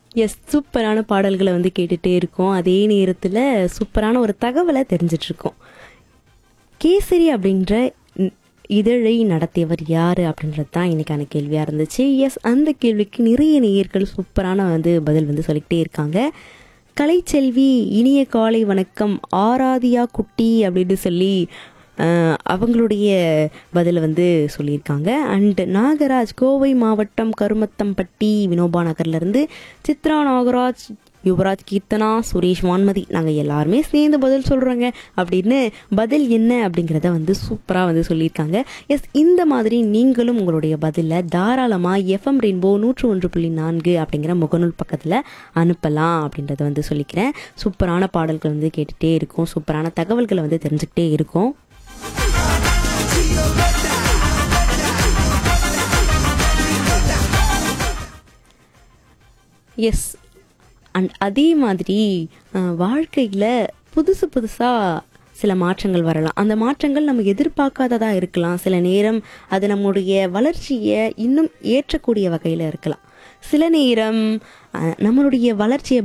S சூப்பரான பாடல்களை வந்து கேட்டுட்டே இருக்கோம் அதே நேரத்தில் சூப்பரான ஒரு தகவலை தெரிஞ்சிட்டு இருக்கோம் கேசரி அப்படின்ற ந- இதழை நடத்தியவர் யார் அப்படின்றது தான் இன்னைக்கான கேள்வியாக இருந்துச்சு எஸ் அந்த கேள்விக்கு நிறைய நேயர்கள் சூப்பரான வந்து பதில் வந்து சொல்லிக்கிட்டே இருக்காங்க கலைச்செல்வி இனிய காலை வணக்கம் ஆராதியா குட்டி அப்படின்னு சொல்லி அஹ், அவங்களுடைய பதிலை வந்து சொல்லியிருக்காங்க அண்ட் நாகராஜ் கோவை மாவட்டம் கருமத்தம்பட்டி வினோபா நகர்லேருந்து சித்ரா நாகராஜ் யுவராஜ் கீர்த்தனா சுரேஷ் வான்மதி நாங்கள் எல்லாருமே சேர்ந்து பதில் சொல்கிறோங்க அப்படின்னு பதில் என்ன அப்படிங்கிறத வந்து சூப்பராக வந்து சொல்லியிருக்காங்க எஸ் இந்த மாதிரி நீங்களும் உங்களுடைய பதிலை தாராளமாக எஃப்எம் ரெயின்போ நூற்று ஒன்று புள்ளி நான்கு அப்படிங்கிற முகநூல் பக்கத்தில் அனுப்பலாம் அப்படின்றத வந்து சொல்லிக்கிறேன் சூப்பரான பாடல்கள் வந்து கேட்டுகிட்டே இருக்கும் சூப்பரான தகவல்களை வந்து தெரிஞ்சுக்கிட்டே இருக்கும் எஸ் அண்ட் அதே மாதிரி வாழ்க்கையில் புதுசு புதுசாக சில மாற்றங்கள் வரலாம் அந்த மாற்றங்கள் நம்ம எதிர்பார்க்காததாக இருக்கலாம் சில நேரம் அது நம்முடைய வளர்ச்சியை இன்னும் ஏற்றக்கூடிய வகையில் இருக்கலாம் சில நேரம் அஹ், நம்மளுடைய வளர்ச்சியை